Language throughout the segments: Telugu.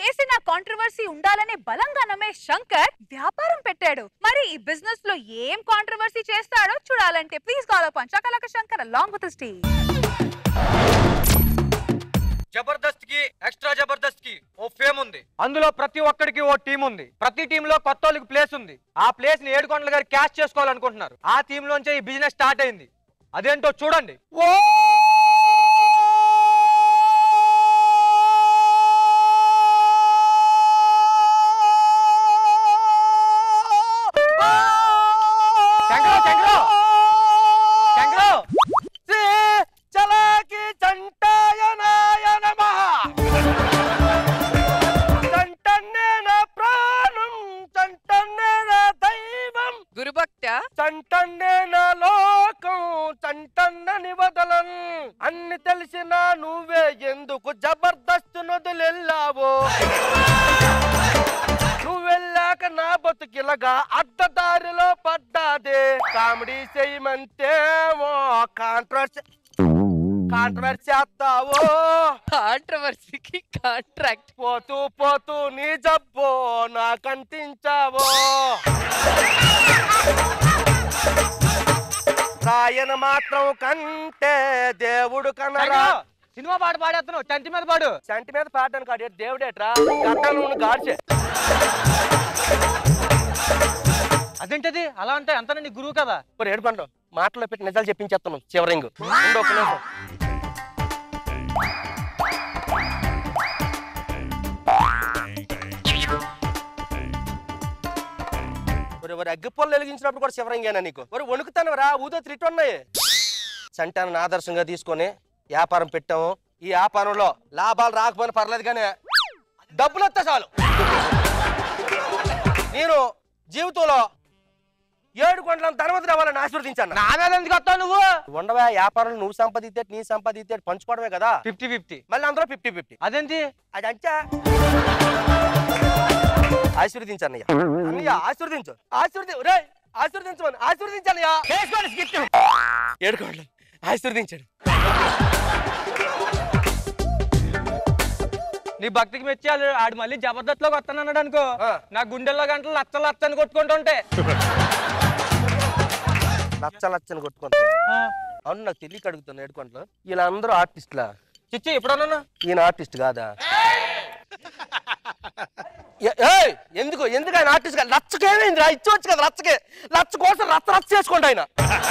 చేసిన కాంట్రవర్సీ ఉండాలనే బలంగా నమ్మే శంకర్ వ్యాపారం పెట్టాడు మరి ఈ బిజినెస్ లో ఏం కాంట్రవర్సీ చేస్తాడో చూడాలంటే please call up Chakalaka Shankar along with Steve Jabardasth కి ఎక్స్ట్రా జబర్దస్త్ కి ఓ ఫేమ్ ఉంది అందులో ప్రతి ఒక్కడికి ఓ టీం ఉంది ప్రతి టీమ్ లో కొత్త వాళ్ళకి ప్లేస్ ఉంది ఆ ప్లేస్ ని ఏడుకొండల గారు క్యాష్ చేసుకోవాలనుకుంటున్నారు ఆ టీమ్ లోంచే ఈ బిజినెస్ స్టార్ట్ అయింది అదేంటో చూడండి ఓ శంకరు, శంకరు! శంకరు! శ్రీ చలాకి చంటాయనాయ నమః చంటన్నే నా ప్రాణం చంటన్నే నా దైవం గురుభక్త చంటన్నే నా లోకం చంటన్నని వదలను అన్ని తెలిసిన నువ్వే ఎందుకు జబర్దస్త్ నొదిలెళ్ళావో నువ్వెళ్ళాక నా బతుకిలగా అడ్డదారిలో పడ్డాదే కామెడీ చేయమంతేమో కాంట్రవర్సీ కాంట్రవర్సీ చేస్తావో కాంట్రవర్సీకి కాంట్రాక్ట్ పోతూ పోతూ నీ జబ్బో నాకంటించావో రాయన మాత్రం కంటే దేవుడు కనరా సినిమా పాట పాడేస్తున్నావు చంటి మీద పాడు చంటి మీద పాడడానికి కాదు దేవుడేట్రా గడ్డలు నువ్వు గాడిచే అదేంటది అలా అంటే అంత నీ గురువు కదా మరి ఏడుపండు మాటలో పెట్టి నిజాలు చెప్పించేస్తున్నావు చివరింగు ఉండు ఒక్క నిమిషం ఒరే ఒరే అగ్గి పొల్లు వెలిగించినప్పుడు కూడా శివరంగేనా నీకు ఒరే వణుకుతాను రా ఊదో త్రిట్ ఉన్నాయి సంటాన్ని ఆదర్శంగా తీసుకొని వ్యాపారం పెట్టాము ఈ వ్యాపారంలో లాభాలు రాకపోయినా పర్లేదు కానీ డబ్బులు వస్తే చాలు నేను జీవితంలో ఏడు కొండల ధనవంతుడు అవ్వాలని ఆశీర్వదించాను నా మీద ఎందుకు వస్తావు నువ్వు ఉండవా వ్యాపారం నువ్వు సంపాదితే నీ సంపాదితే పంచుకోవడమే కదా ఫిఫ్టీ ఫిఫ్టీ మళ్ళీ అందులో ఫిఫ్టీ ఫిఫ్టీ అదేంటి అది అంచా ఆశీర్వదించు అన్నయ్య అన్నయ్య ఆశీర్వదించు ఆశీర్వది రే ఆశీర్వదించమని ఆశీర్వదించన్నయ్య ఏడుకోండి ఆశీర్వదించాడు నీ భక్తికి మెచ్చి ఆడు ఆడు మళ్ళీ జబర్దస్త్ లోకి వస్తానన్నాడు అనుకో నా గుండెల్లో గంటలు లచ్చ లచ్చని కొట్టుకుంటుంటే లచ్చ లచ్చని కొట్టుకుంటా అవును నాకు తెలియక అడుగుతున్నా ఏడుకోంట్లో వీళ్ళందరూ ఆర్టిస్టులా చిచ్చి ఎప్పుడన్నా ఈయన ఆర్టిస్ట్ కాదా ఏ- ఏయ్ ఎందుకు ఎందుకు ఆయన ఆర్టిస్ట్ కాదు లచ్చకేమైంది రా ఇచ్చవచ్చు కదా లచ్చకే లచ్చ కోసం రచ్చ రచ్చ చేసుకోండి ఆయన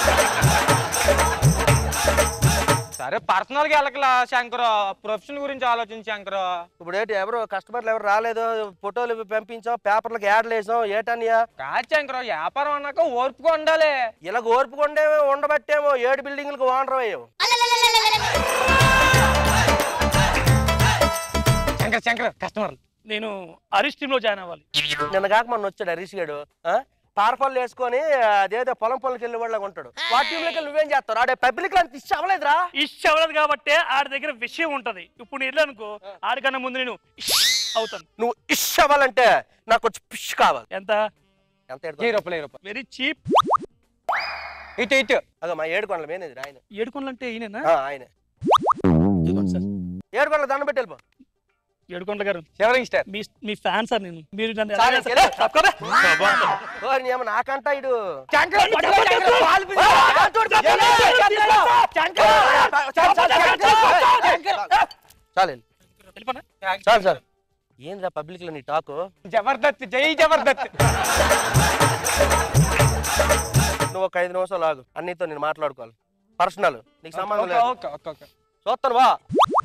సరే పర్సనల్ గా వెళ్ళకలా శంకర్ ప్రొఫెషన్ గురించి ఆలోచించి శంకర్ ఇప్పుడు ఏంటి ఎవరు కస్టమర్లు ఎవరు రాలేదు ఫోటోలు పంపించాం పేపర్లకు యాడ్లు వేసాం ఏటనియా కాదు శంకర్ వ్యాపారం అన్నాక ఓర్పుగా ఉండాలి ఇలా ఓర్పుకుండేమో ఉండబట్టేమో ఏడు బిల్డింగ్లకు ఓనర్ అయ్యావు శంకర్ శంకర్ కస్టమర్ నేను హరీష్ టీమ్ లో జాయిన్ అవ్వాలి నిన్న కాక మొన్న వచ్చాడు హరీష్ గారు పారపళ్ళు వేసుకొని అదేదో పొలం పొలంకి వెళ్ళే వాళ్ళగా ఉంటాడు వాటి టీంలోకి వెళ్ళి నువ్వేం చేస్తావు ఆడే పబ్లిక్ లో ఇష్ట అవ్వలేదురా ఇష్ట అవ్వలేదు కాబట్టి ఆడి దగ్గర విషయం ఉంటది ఇప్పుడు నేను వెళ్ళానుకో ఆడికన్నా ముందు నేను ఇష్ అవుతాను నువ్వు ఇష్ అవ్వాలంటే నాకు వచ్చి పిష్ కావాలి ఎంత ఎంత వెయ్యి రూపాయలు వెయ్యి రూపాయలు వెరీ చీప్ ఇటు ఇటు అదో మా ఏడు కొండల మేనేజర్ ఆయన ఏడుకొండలు అంటే ఈయనేనా ఆ, ఆయనే ఏడు కొండల దండం పెట్టి వెళ్ళిపో ఏడుకొండల గారు శివరింగ్ స్టార్ మీ మీ ఫ్యాన్ సార్ నేను మీరు నన్ను సార్, ఎలాగైనా ఎలా? సరే- తప్పుకోబే. ఓరి నీ ఏమో నాకంట ఇడు శంకర్ చాలు వెళ్ళిపోనా? చాలు చాలు ఏంద్రా పబ్లిక్ లో నీ టాకు జబర్దస్త్ జై జబర్దస్త్ నువ్వు ఒక ఐదు నిమిషాలు ఆగు అన్నితో నేను మాట్లాడుకోవాలి పర్సనల్ నీకు సంబంధం ఓకే లేదు ఓకే ఓకే ఓకే చూస్తాను వా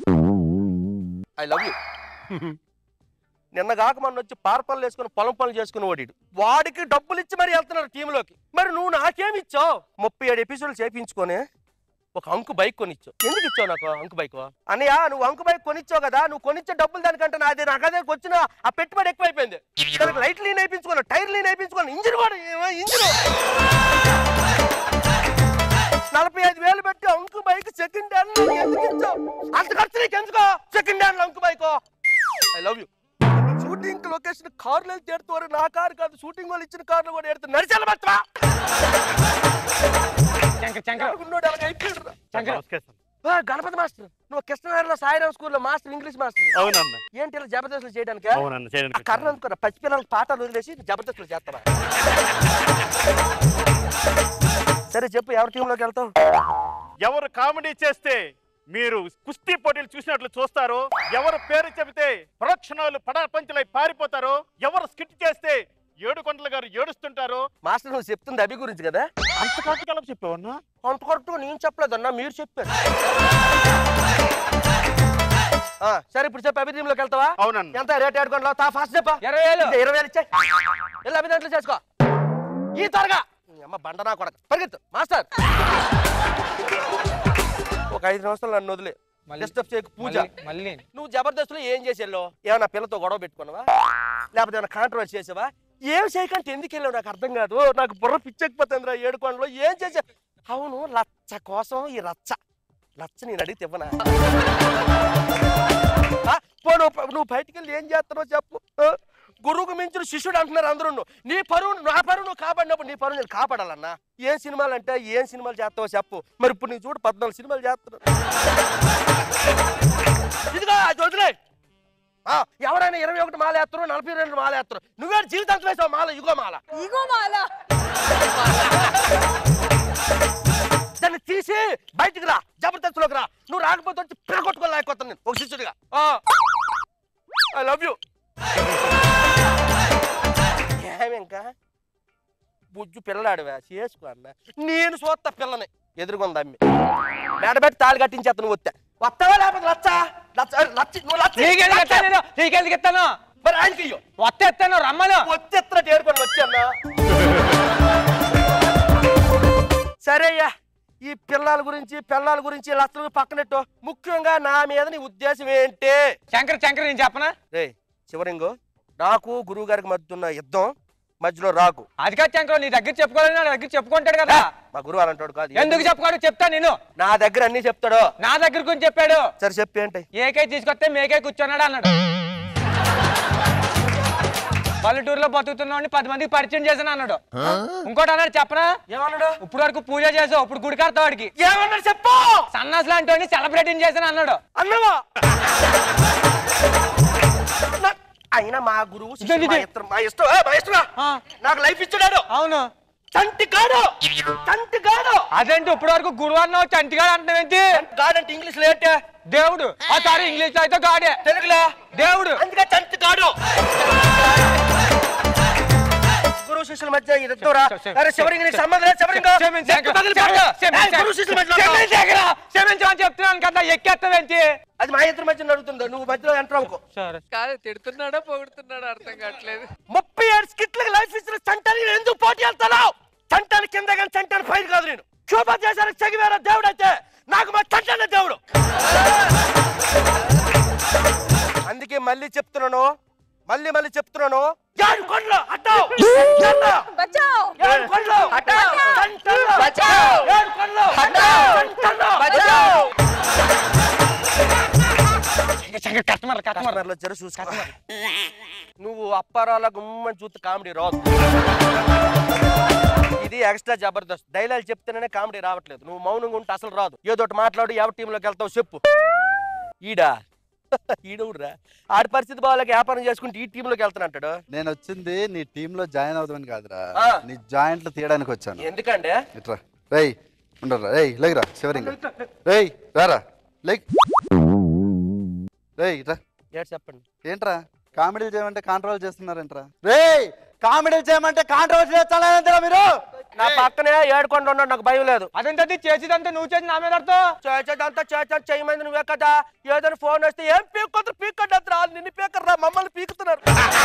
ఐ లవ్ యూ నిన్న కాక మొన్న వచ్చి పార్పల్లు వేసుకుని పొలం పనులు చేసుకుని ఓడిడు వాడికి డబ్బులు ఇచ్చి మరి వెళ్తున్నారు టీంలోకి మరి నువ్వు నాకేమి ఇచ్చావు ముప్పై ఏడు ఎపిసోడ్లు చేపించుకొని ఒక అంకు బైక్ కొనిచ్చావు ఎందుకు ఇచ్చావు నాకు అంకు బైక్ అన్నయ్య నువ్వు అంకు బైక్ కొనిచ్చావు కదా నువ్వు కొనిచ్చే డబ్బులు దానికంటే నాది నాకు అదే వచ్చిన ఆ పెట్టుబడి ఎక్కువైపోయింది దానికి లైట్ లీన్ వేయించుకోను టైర్ లీన్ వేయించుకోను ఇంజిన్ కూడా ఇంజిన్ నలభై ఐదు వేలు పెట్టి అంకు బైక్ సెకండ్ హ్యాండ్ ఎందుకు ఇచ్చావు అంత ఖర్చు నీకు ఎందుకో సెకండ్ హ్యాండ్ అంకు bike I love you shooting location కార్లు వెళ్తే ఎడుతారు నా కారు కాదు షూటింగ్ వాళ్ళు ఇచ్చిన కార్లు కూడా ఎడుతారు నడిచాలి బచ్చవా శంకర్ శంకర్ ఉన్నోడు అలాగ అయిపోయాడు రా. శంకర్ ఆ, గణపతి మాస్టర్ నువ్వు కృష్ణనగర్లో సాయిరామ్ స్కూల్లో మాస్టర్ ఇంగ్లీష్ మాస్టర్ అవునన్న ఏంటి ఇలా జబర్దస్తులు చేయడానికి అవునన్న ఆ చేయడానికి కర్ణ అందుకున్నా పచ్చి పిల్లలకి పాఠాలు వదిలేసి జబర్దస్తులు చేస్తావా సరే చెప్పు ఎవరి టీంలోకి వెళ్తావు ఎవరు కామెడీ చేస్తే మీరు కుస్తీ పోటీలు చూసినట్లు చూస్తారు ఎవరు పేరు చెబితే ప్రదక్షిణాలు పడాపంచులై పారిపోతారో ఎవరు స్కిట్ చేస్తే ఏడు కొండల గారు ఏడుస్తుంటారో మాస్టర్ నువ్వు చెప్తుంది అభి గురించి కదా అంత కాటకాలం చెప్పావన్నా అంత కరెక్ట్ నేను చెప్పలేదన్నా మీరు చెప్పారు ఆ, సరే ఇప్పుడు చెప్పు అభి టీంలోకి వెళ్తావా అవునన్న ఎంత రేట్ ఏడుకోండి తా ఫాస్ట్ చెప్పా ఇరవై వేలు ఇదే ఇరవై వేలు ఇచ్చాయి వెళ్ళి అభి దాంట్లో చేసుకో ఈ త్వరగా ఈ అమ్మ బండనా కొడక పరిగెత్తు మాస్టర్ ఒక ఐదు నిమిషాలు నన్ను వదిలే మళ్ళీ- డిస్టర్బ్ చేయకు పూజ మళ్ళీ మళ్ళీ నువ్వు జబర్దస్త్లో ఏం చేసి వెళ్ళావు ఏమన్నా పిల్లతో గొడవ పెట్టుకున్నావా లేకపోతే ఏమైనా కాంట్రవర్సీ చేసావా ఏం చేయకంటే ఎందుకు వెళ్ళావు నాకు అర్థం కాదు నాకు బుర్ర పిచ్చెక్కిపోతుంది రా ఏడుకోండలో ఏం చేసా అవును లచ్చ కోసం ఈ రచ్చ లచ్చ నేను అడిగితే ఇవ్వనా ఆ, పో నువ్వు నువ్వు బయటికి వెళ్ళి ఏం చేస్తున్నావు చెప్పు ఆ, గురువుకు మించిన శిష్యుడు అంటున్నారు అందరూ నీ పరువు నా పరువు నువ్వు కాపాడినప్పుడు నీ పరువు నేను కాపాడాలన్నా ఏం సినిమాలు అంటే ఏం సినిమాలు చేస్తావో చెప్పు మరి ఇప్పుడు నీ చూడు పద్నాలుగు సినిమాలు చేస్తున్నావు ఇదిగో అది వదిలే ఆ, ఎవరైనా ఇరవై ఒకటి మాల వేస్తారు నలభై రెండు మాల వేస్తారు నువ్వే జీవితాంతం వేసావు మాల ఇగో మాల ఇగో మాల దాన్ని తీసి బయటికి రా జబర్దస్త్లోకి రా నువ్వు రాకపోతే వచ్చి పిరగొట్టుకొని లేకపోతాను నేను ఒక శిష్యుడిగా ఐ లవ్ యూ ఏమి ఇంకా బుజ్జు పిల్లలాడివా చేసుకో అన్న నేను చూస్తా పిల్లని ఎదురుకుంది అమ్మి మేడబెట్టి తాళి కట్టించేస్తా నువ్వు వస్తా వస్తావా లేకపోతే లచ్చా లచ్చ లచ్చ నువ్వు లచ్చ నీకెందుకు ఎత్తాను నేను నీకెందుకు ఎత్తాను మరి ఆయనకి ఇయ్యో వత్తెత్తాను రమ్మను వచ్చేస్తున్నట్టు ఏరుకొని వచ్చాన్నా సరే అయ్యా ఈ పిల్లల గురించి పిల్లల గురించి లక్షలు పక్కనట్టు ముఖ్యంగా నా మీద నీ ఉద్దేశం ఏంటి శంకర్ శంకర్ నేను చెప్పనా రే చివరింగో నాకు గురువు గారికి మధ్య ఉన్న యుద్ధం మధ్యలో రాకు అది కాదు శంకర్ నీ దగ్గర చెప్పుకోవాలని నా దగ్గర చెప్పుకుంటాడు కదా మా గురువు అలాంటాడు కాదు ఎందుకు చెప్పుకోడు చెప్తా నేను నా దగ్గర అన్ని చెప్తాడు నా దగ్గర గురించి చెప్పాడు సరే చెప్పి ఏంటి ఏకై తీసుకొస్తే మేకై కూర్చున్నాడు అన్నాడు పల్లెటూరులో బతుకుతున్నాడు పది మందికి పరిచయం చేశాను అన్నాడు ఇంకోటి అన్నాడు చెప్పనా ఏమన్నాడు ఇప్పుడు వరకు పూజ చేసావు ఇప్పుడు గుడి కడతావు వాడికి ఏమన్నాడు చెప్పు సన్నాస్ లాంటి సెలబ్రేటింగ్ చేశాను అన్నాడు అన్నవా నా- అయినా మా గురువు శిష్యుడు ఇదే, మా ఇదే. ఇష్టం మా ఇష్టం ఏ, మా ఇష్టమా ఆ, నాకు లైఫ్ ఇచ్చాడు అవును చంటి గాడు చంటి గాడు అదేంటి ఇప్పుడు వరకు గురువు అన్నావు చంటిగా అంటున్నావు ఏంటి గాడు అంటే ఇంగ్లీష్ లేటే దేవుడు ఆ సారీ ఇంగ్లీష్ లో అయితే గాడే తెలుగులో దేవుడు అందుకే చంటి గాడు గురువు శిష్యుల మధ్య ఇద్దరా చె- చె- అరే శివరింగ నీకు సంబంధం లేదు శివరింగ క్షమించు, ఎక్కు తగిలిపోతా. ఏయ్, గురువు శిష్యుల మధ్యలో ఉంటావు. క్షమించగరా? క్షమించమని చెప్తున్నాను కదా ఎక్కేస్తావేంటి అది మా ఇద్దరి మధ్య నడుతుంది నువ్వు మధ్యలో ఎంటర్ అనుకో సరే కాదు తిడుతున్నాడా పొగుడుతున్నాడా అర్థం కావట్లేదు ముప్పై ఏడు స్కిట్లకు లైఫ్ ఇచ్చిన చంటానికి నేను ఎందుకు పోటీ వెళ్తాను చంటానికి కింద కానీ చంటాని పైన కాదు నేను శోభా చేశానికి చగివేర దేవుడు అయితే నాకు మా చంటానే దేవుడు అందుకే మళ్ళీ చెప్తున్నాను మళ్ళీ మళ్ళీ చెప్తున్నాను ఏడు కొండలు అడ్డావు బచావ్ ఏడు కొండలు అడ్డావు. చంటాలు. బచావ్. ఏడు కొండలు అడ్డావు. చంటాలు. బచావ్. కస్టమర్ కస్టమర్ కస్టమర్లు వచ్చారు చూసుకో నువ్వు అప్పారాల గుమ్మని చూస్తే కామెడీ రాదు ఇది ఎక్స్ట్రా జబర్దస్త్ డైలాగ్ చెప్తేనే కామెడీ రావట్లేదు నువ్వు మౌనంగా ఉంటే అసలు రాదు ఏదో ఒకటి మాట్లాడు ఎవరి టీంలోకి వెళ్తావు చెప్పు ఈడా ఈడవుడురా ఆడి పరిస్థితి బాగాలేక వ్యాపారం చేసుకుంటే ఈ టీంలోకి వెళ్తానంటాడు నేను వచ్చింది నీ టీమ్ లో జాయిన్ అవుదామని కాదురా ఆ. నీ జాయింట్లు తీయడానికి వచ్చాను ఎందుకంటే ఇట్రా రేయ్ ఉండరా రేయ్ లేదురా శివరింగ రేయ్ రారా లేక్ రేయ్ రా ఏడు చెప్పండి ఏంట్రా కామెడీలు చేయమంటే కాంట్రవల్ చేస్తున్నారేంట్రా రేయ్ కామెడీలు చేయమంటే కాంట్రవల్ చేస్తారా మీరు నా పక్కనే ఏడుకొండ ఉన్నాడు నాకు భయం లేదు అదేంటది చేసేదంతా నువ్వు చేసి నా మీద అర్థం చేసేదంతా చేసా చేయమైంది నువ్వే కదా ఏదైనా ఫోన్ వస్తే ఏం పీక్కొద్దు పీక్కండి రా నిన్ను పీకర్రా మమ్మల్ని పీకుతున్నారు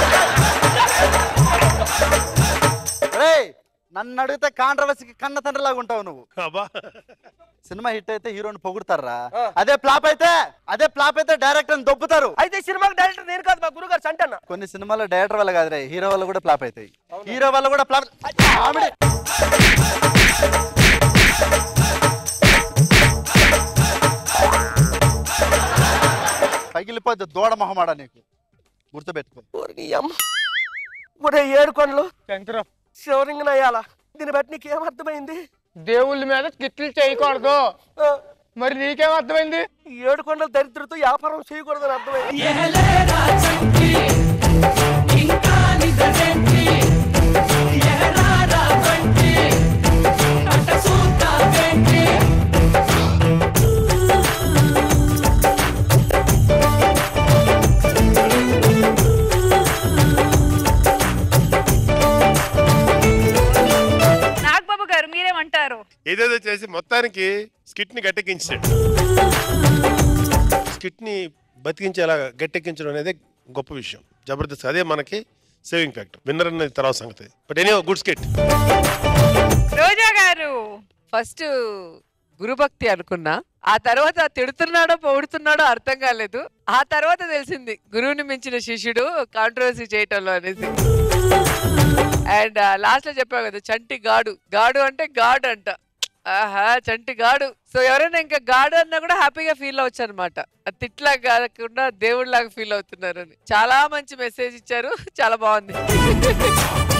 రేయ్ నన్ను అడిగితే కాంట్రవర్సీకి కన్న తండ్రిలాగా ఉంటావు నువ్వు అబ్బా సినిమా హిట్ అయితే హీరోని పొగుడతారా ఆ. అదే ఫ్లాప్ అయితే అదే ఫ్లాప్ అయితే డైరెక్టర్ దొబ్బుతారు అయితే ఈ సినిమాకి డైరెక్టర్ నేను కాదు మా గురుగారు సంటన్న కొన్ని సినిమాలో డైరెక్టర్ వల్ల కాదురా హీరో వల్ల కూడా ఫ్లాప్ అవుతాయి హీరో వల్ల కూడా ఫ్లాప్ కామెడీ పగిలిపోద్ది దూడ మొహమాడ నీకు గుర్తుపెట్టుకో ఒరే అమ్మ ఒరే ఏడుకొండలు శంకరం శివరింగన్ అయ్యాలా దీన్ని బట్టి నీకు ఏమర్థమైంది దేవుళ్ళ మీద స్కిట్లు చేయకూడదు ఆ, మరి నీకేం అర్థమైంది ఈ ఏడు కొండల దరిద్రతో వ్యాపారం చేయకూడదని అర్థమైంది నాగబాబు గారు మీరేమంటారు ఏదేదో చేసి మొత్తానికి స్కిట్ ని గట్టెక్కించాడు స్కిట్ ని బతికించేలా గట్టెక్కించడం అనేది గొప్ప విషయం జబర్దస్త్ అదే మనకి సేవింగ్ ఫ్యాక్టర్ విన్నర్ అనేది తర్వాత సంగతి but any good skit Roja గారు ఫస్ట్ గురుభక్తి అనుకున్నా ఆ తర్వాత తిడుతున్నాడో పొగుడుతున్నాడో అర్థం కాలేదు ఆ తర్వాత తెలిసింది గురువుని మించిన శిష్యుడు కాంట్రవర్సీ చేయటంలో అనేసి అండ్ లాస్ట్ లో చెప్పావు కదా చంటి గాడు గాడు అంటే గాడ్ అంట ఆహా చంటి గాడు సో ఎవరైనా ఇంకా గాడు అన్నా కూడా హ్యాపీగా ఫీల్ అవచ్చు అనమాట తిట్లా కాకుండా దేవుడిలాగా ఫీల్ అవుతున్నారని చాలా మంచి మెసేజ్ ఇచ్చారు చాలా బాగుంది